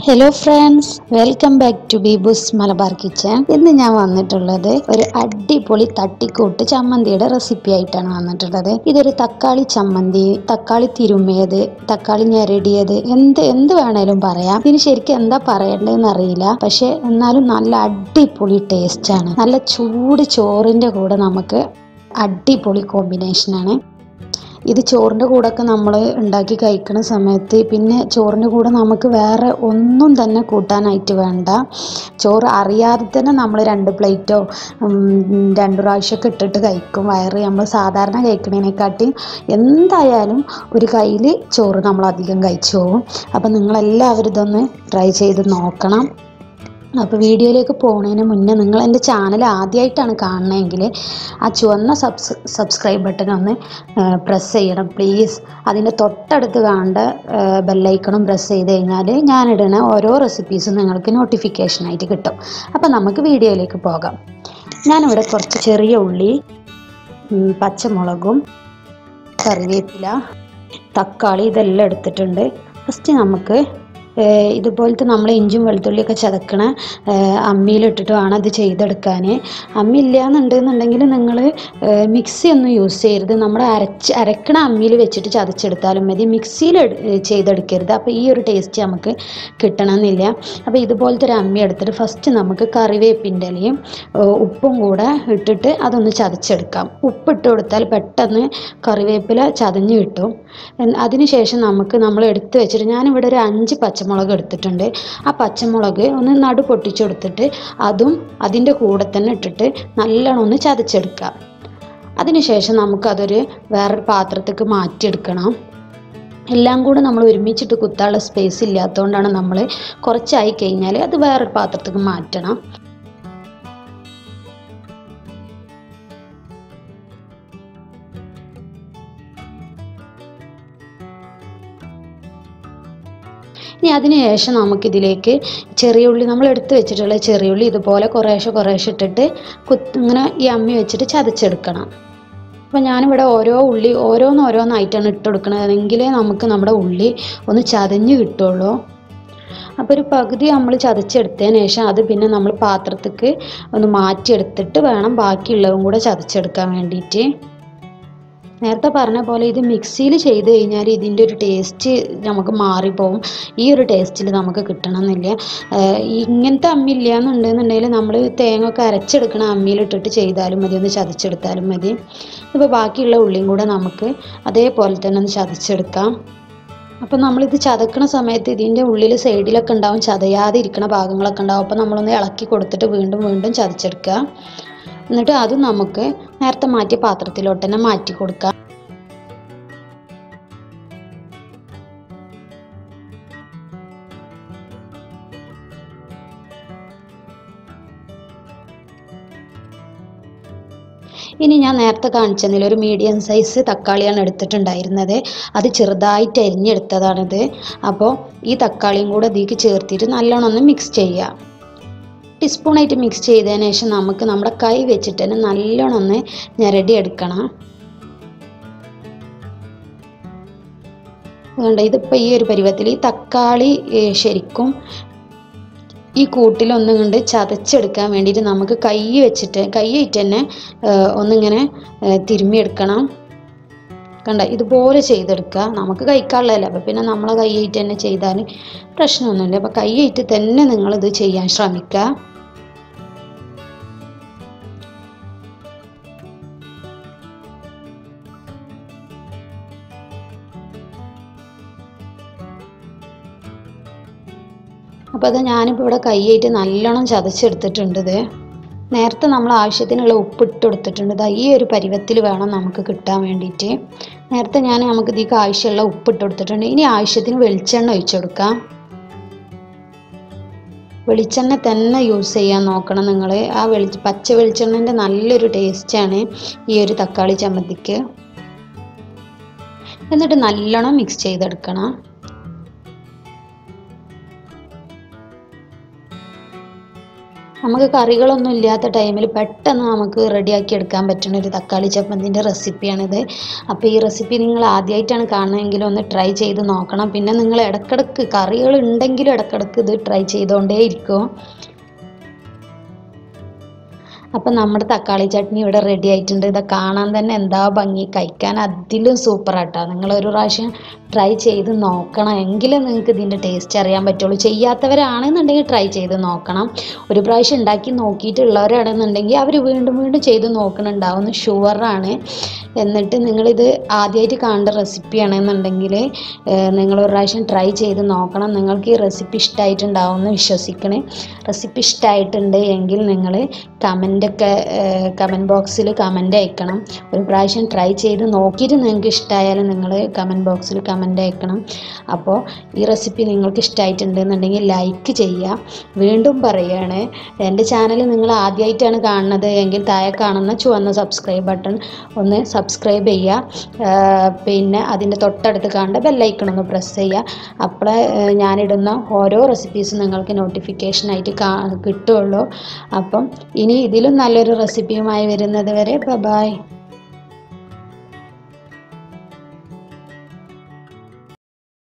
hello friends welcome back to Beebus Malabar kitchen ഇന്ന് ഞാൻ വന്നിട്ടുള്ളത് ഒരു അടിപൊളി തട്ടിക്കൂട്ട് ചമ്മന്തിയുടെ റെസിപ്പി ആയിട്ടാണ് വന്നിട്ടുള്ളത് ഇതൊരു തക്കാളി ചമ്മന്തി തക്കാളി തിരുമ്മിയത് തക്കാളി ഞെരടിയത് എന്ത് എന്ത് വേണേലും പറയാം ഇതിന് ശരിക്കും എന്താ പറയേണ്ടതെന്ന് അറിയില്ല പക്ഷെ എന്നാലും നല്ല അടിപൊളി ടേസ്റ്റ് ആണ് നല്ല ചൂട് ചോറിൻ്റെ കൂടെ നമുക്ക് അടിപൊളി കോമ്പിനേഷനാണ് ഇത് ചോറിൻ്റെ കൂടെയൊക്കെ നമ്മൾ ഉണ്ടാക്കി കഴിക്കുന്ന സമയത്ത് പിന്നെ ചോറിൻ്റെ കൂടെ നമുക്ക് വേറെ ഒന്നും തന്നെ കൂട്ടാനായിട്ട് വേണ്ട ചോറ് അറിയാതെ തന്നെ നമ്മൾ രണ്ട് പ്ലേറ്റോ രണ്ട് പ്രാവശ്യമൊക്കെ ഇട്ടിട്ട് കഴിക്കും വയറ് നമ്മൾ സാധാരണ കഴിക്കുന്നതിനെക്കാട്ടി എന്തായാലും ഒരു കയ്യിൽ ചോറ് നമ്മൾ അധികം കഴിച്ചു പോകും അപ്പം നിങ്ങളെല്ലാവരും ഇതൊന്ന് ട്രൈ ചെയ്ത് നോക്കണം അപ്പോൾ വീഡിയോയിലേക്ക് പോകുന്നതിന് മുന്നേ നിങ്ങൾ എൻ്റെ ചാനൽ ആദ്യമായിട്ടാണ് കാണണമെങ്കിൽ ആ ചുവന്ന സബ്സ് സബ്സ്ക്രൈബ് ബട്ടൺ ഒന്ന് പ്രസ് ചെയ്യണം പ്ലീസ് അതിൻ്റെ തൊട്ടടുത്ത് കാണേണ്ട ബെല്ലൈക്കണും പ്രസ് ചെയ്ത് കഴിഞ്ഞാൽ ഞാനിടുന്ന ഓരോ റെസിപ്പീസും നിങ്ങൾക്ക് നോട്ടിഫിക്കേഷനായിട്ട് കിട്ടും അപ്പോൾ നമുക്ക് വീഡിയോയിലേക്ക് പോകാം ഞാനിവിടെ കുറച്ച് ചെറിയ ഉള്ളി ഉം, പച്ചമുളകും കറിവേപ്പില തക്കാളി ഇതെല്ലാം എടുത്തിട്ടുണ്ട് ഫസ്റ്റ് നമുക്ക് ഏഹ് ഇതുപോലത്തെ നമ്മൾ ഇഞ്ചും വെളുത്തുള്ളിയൊക്കെ ചതക്കണ ഏഹ് അമ്മിയിലിട്ടിട്ട് വേണം ഇത് ചെയ്തെടുക്കാൻ അമ്മി ഇല്ലയെന്നുണ്ടെന്നുണ്ടെങ്കിൽ നിങ്ങൾ മിക്സി ഒന്നും യൂസ് ചെയ്യരുത് നമ്മൾ അരച്ച് അരക്കണ അമ്മിയിൽ വെച്ചിട്ട് ചതച്ചെടുത്താലും മതി മിക്സിയിൽ ചെയ്തെടുക്കരുത് അപ്പോൾ ഈ ഒരു ടേസ്റ്റ് നമുക്ക് കിട്ടണമെന്നില്ല അപ്പോൾ ഇതുപോലത്തെ ഒരു അമ്മി എടുത്തിട്ട് ഫസ്റ്റ് നമുക്ക് കറിവേപ്പിൻ്റെ ഇലയും ഏഹ് ഉപ്പും കൂടെ ഇട്ടിട്ട് അതൊന്ന് ചതച്ചെടുക്കാം ഉപ്പിട്ട് കൊടുത്താൽ പെട്ടെന്ന് കറിവേപ്പില ചതഞ്ഞ് കിട്ടും എൻ- അതിനുശേഷം നമുക്ക് നമ്മൾ എടുത്ത് വെച്ചിട്ട് ഞാനിവിടെ ഒരു അഞ്ച് പച്ചമുളക് എടുത്തിട്ടുണ്ട് ആ പച്ചമുളക് ഒന്ന് നടു പൊട്ടിച്ചു കൊടുത്തിട്ട് അതും അതിൻ്റെ കൂടെ തന്നെ ഇട്ടിട്ട് നല്ലോണം ഒന്ന് ചതച്ചെടുക്കാം അതിനുശേഷം നമുക്കതൊരു വേറൊരു പാത്രത്തേക്ക് മാറ്റിയെടുക്കണം എല്ലാം കൂടെ നമ്മൾ ഒരുമിച്ചിട്ട് കുത്താനുള്ള സ്പേസ് ഇല്ലാത്തതുകൊണ്ടാണ് നമ്മൾ കുറച്ചായി കഴിഞ്ഞാൽ അത് വേറൊരു പാത്രത്തേക്ക് മാറ്റണം ഇനി അതിന് ശേഷം നമുക്കിതിലേക്ക് ചെറിയ ഉള്ളി നമ്മൾ എടുത്ത് വെച്ചിട്ടുള്ള ചെറിയ ഉള്ളി ഇതുപോലെ കുറേശ്ശെ കുറേശ്ശെ ഇട്ടിട്ട് കുത്ത് ഇങ്ങനെ ഈ അമ്മി വെച്ചിട്ട് ചതച്ചെടുക്കണം അപ്പോൾ ഞാനിവിടെ ഓരോ ഉള്ളി ഓരോന്നോരോന്നായിട്ടാണ് ഇട്ട് കൊടുക്കുന്നത് എങ്കിലേ നമുക്ക് നമ്മുടെ ഉള്ളി ഒന്ന് ചതഞ്ഞ് കിട്ടുള്ളൂ അപ്പോൾ ഒരു പകുതി നമ്മൾ ചതച്ചെടുത്തതിന് ശേഷം അത് പിന്നെ നമ്മൾ പാത്രത്തേക്ക് ഒന്ന് മാറ്റിയെടുത്തിട്ട് വേണം ബാക്കിയുള്ളതും കൂടെ ചതച്ചെടുക്കാൻ വേണ്ടിയിട്ട് നേരത്തെ പറഞ്ഞ പോലെ ഇത് മിക്സിയിൽ ചെയ്ത് കഴിഞ്ഞാൽ ഇതിൻ്റെ ഒരു ടേസ്റ്റ് നമുക്ക് മാറിപ്പോവും ഈ ഒരു ടേസ്റ്റിൽ നമുക്ക് കിട്ടണമെന്നില്ല ഏഹ് ഇങ്ങനത്തെ അമ്മി ഇല്ല എന്നുണ്ടെന്നുണ്ടെങ്കിൽ നമ്മൾ തേങ്ങ ഒക്കെ അരച്ചെടുക്കണ അമ്മിയിലിട്ടിട്ട് ചെയ്താലും മതി ഒന്ന് ചതച്ചെടുത്താലും മതി ഇപ്പോൾ ബാക്കിയുള്ള ഉള്ളിയും കൂടെ നമുക്ക് അതേപോലെ തന്നെ ഒന്ന് ചതച്ചെടുക്കാം അപ്പം നമ്മളിത് ചതക്കണ സമയത്ത് ഇതിൻ്റെ ഉള്ളിൽ സൈഡിലൊക്കെ ഉണ്ടാവും ചതയാതെ ഇരിക്കണ ഭാഗങ്ങളൊക്കെ ഉണ്ടാവും അപ്പം നമ്മളൊന്ന് ഇളക്കി കൊടുത്തിട്ട് വീണ്ടും വീണ്ടും ചതച്ചെടുക്കുക എന്നിട്ട് അതും നമുക്ക് നേരത്തെ മാറ്റിയ പാത്രത്തിലോട്ട് തന്നെ മാറ്റി കൊടുക്കാം ഇനി ഞാൻ നേരത്തെ കാണിച്ചതിൽ ഒരു മീഡിയം സൈസ് തക്കാളിയാണ് എടുത്തിട്ടുണ്ടായിരുന്നത് അത് ചെറുതായിട്ട് അരിഞ്ഞെടുത്തതാണിത് അപ്പോൾ ഈ തക്കാളിയും കൂടെ ഇതിലേക്ക് ചേർത്തിട്ട് നല്ലോണം ഒന്ന് മിക്സ് ചെയ്യുക ടീസ്പൂണായിട്ട് മിക്സ് ചെയ്തതിന് ശേഷം നമുക്ക് നമ്മുടെ കൈ വെച്ചിട്ട് തന്നെ നല്ലോണം ഒന്ന് ഞെരടി എടുക്കണം അതുകൊണ്ട് ഇതിപ്പോൾ ഈ ഒരു പരുവത്തിൽ ഈ തക്കാളി ഏഹ്, ശരിക്കും ഈ കൂട്ടിലൊന്നും കൊണ്ട് ചതച്ചെടുക്കാൻ വേണ്ടിയിട്ട് നമുക്ക് കൈ വെച്ചിട്ട് കൈ ആയിട്ട് തന്നെ ഏഹ്, ഒന്നിങ്ങനെ ഏഹ്, തിരുമ്മിയെടുക്കണം കണ്ട ഇതുപോലെ ചെയ്തെടുക്കുക നമുക്ക് കഴിക്കാനുള്ളതല്ല അപ്പോൾ പിന്നെ നമ്മളെ കൈയായിട്ട് തന്നെ ചെയ്താൽ പ്രശ്നമൊന്നുമില്ല അപ്പോൾ കൈയായിട്ട് തന്നെ നിങ്ങളിത് ചെയ്യാൻ ശ്രമിക്കുക അപ്പോൾ അത് ഞാനിപ്പോൾ ഇവിടെ കൈയായിട്ട് നല്ലോണം ചതച്ചെടുത്തിട്ടുണ്ട് ഇത് നേരത്തെ നമ്മൾ ആവശ്യത്തിനുള്ള ഉപ്പ് ഇട്ട് കൊടുത്തിട്ടുണ്ട് ദാ ഈ ഒരു പരുവത്തിൽ വേണം നമുക്ക് കിട്ടാൻ വേണ്ടിയിട്ട് നേരത്തെ ഞാൻ നമുക്ക് ഇതിലേക്ക് ആവശ്യമുള്ള ഉപ്പ് ഇട്ട് കൊടുത്തിട്ടുണ്ട് ഇനി ആവശ്യത്തിന് വെളിച്ചെണ്ണ ഒഴിച്ചു കൊടുക്കാം വെളിച്ചെണ്ണ തന്നെ യൂസ് ചെയ്യാൻ നോക്കണം നിങ്ങൾ ആ വെളി പച്ച വെളിച്ചെണ്ണൻ്റെ നല്ലൊരു ടേസ്റ്റാണ് ഈ ഒരു തക്കാളി ചമ്മന്തിക്ക് എന്നിട്ട് നല്ലോണം മിക്സ് ചെയ്തെടുക്കണം നമുക്ക് കറികളൊന്നും ഇല്ലാത്ത ടൈമിൽ പെട്ടെന്ന് നമുക്ക് റെഡിയാക്കി എടുക്കാൻ പറ്റുന്ന ഒരു തക്കാളി ചമ്മന്തിൻ്റെ റെസിപ്പിയാണിത് അപ്പോൾ ഈ റെസിപ്പി നിങ്ങൾ ആദ്യമായിട്ടാണ് കാണുന്നതെങ്കിൽ ഒന്ന് ട്രൈ ചെയ്ത് നോക്കണം പിന്നെ നിങ്ങൾ ഇടക്കിടക്ക് കറികൾ ഉണ്ടെങ്കിലും ഇടക്കിടക്ക് ഇത് ട്രൈ ചെയ്തുകൊണ്ടേ ഇരിക്കും അപ്പം നമ്മുടെ തക്കാളി ചട്നി ഇവിടെ റെഡി ആയിട്ടുണ്ട് ഇത് കാണാൻ തന്നെ എന്താ ഭംഗി കഴിക്കാൻ അതിലും സൂപ്പറാട്ടോ നിങ്ങൾ ഒരു പ്രാവശ്യം ട്രൈ ചെയ്ത് നോക്കണം എങ്കിലേ നിങ്ങൾക്ക് ഇതിൻ്റെ ടേസ്റ്റ് അറിയാൻ പറ്റുള്ളൂ ചെയ്യാത്തവരാണെന്നുണ്ടെങ്കിൽ ട്രൈ ചെയ്ത് നോക്കണം ഒരു പ്രാവശ്യം ഉണ്ടാക്കി നോക്കിയിട്ടുള്ളവരാണെന്നുണ്ടെങ്കിൽ അവർ വീണ്ടും വീണ്ടും ചെയ്ത് നോക്കണുണ്ടാവും ഷുവറാണ് എന്നിട്ട് നിങ്ങളിത് ആദ്യമായിട്ട് കാണേണ്ട റെസിപ്പിയാണെന്നുണ്ടെങ്കിൽ നിങ്ങൾ ഒരു പ്രാവശ്യം ട്രൈ ചെയ്ത് നോക്കണം നിങ്ങൾക്ക് ഈ റെസിപ്പി ഇഷ്ടമായിട്ടുണ്ടാവും എന്ന് വിശ്വസിക്കണേ റെസിപ്പി ഇഷ്ടമായിട്ടുണ്ട് എങ്കിൽ നിങ്ങൾ കമൻ്റൊക്കെ കമൻറ്റ് ബോക്സിൽ കമൻ്റ് അയക്കണം ഒരു പ്രാവശ്യം ട്രൈ ചെയ്ത് നോക്കിയിട്ട് നിങ്ങൾക്ക് ഇഷ്ടമായാലും നിങ്ങൾ കമൻറ്റ് ബോക്സിൽ കമൻ്റ് അയക്കണം അപ്പോൾ ഈ റെസിപ്പി നിങ്ങൾക്ക് ഇഷ്ടമായിട്ടുണ്ടെന്നുണ്ടെങ്കിൽ ലൈക്ക് ചെയ്യുക വീണ്ടും പറയുകയാണ് എൻ്റെ ചാനൽ നിങ്ങൾ ആദ്യമായിട്ടാണ് കാണുന്നത് എങ്കിൽ താഴെ കാണുന്ന ചുവന്ന സബ്സ്ക്രൈബ് ബട്ടൺ ഒന്ന് സബ്സ്ക്രൈബ് ചെയ്യുക ആ, പിന്നെ അതിൻ്റെ തൊട്ടടുത്ത് കാണേണ്ട ബെല്ലൈക്കൺ ഒന്ന് പ്രസ് ചെയ്യുക അപ്പോൾ ഞാനിടുന്ന ഓരോ റെസിപ്പീസും നിങ്ങൾക്ക് നോട്ടിഫിക്കേഷനായിട്ട് കാ കിട്ടുള്ളൂ അപ്പം ഇനി ഇതിലും നല്ലൊരു റെസിപ്പിയുമായി വരുന്നത് വരെ ബ ബായ്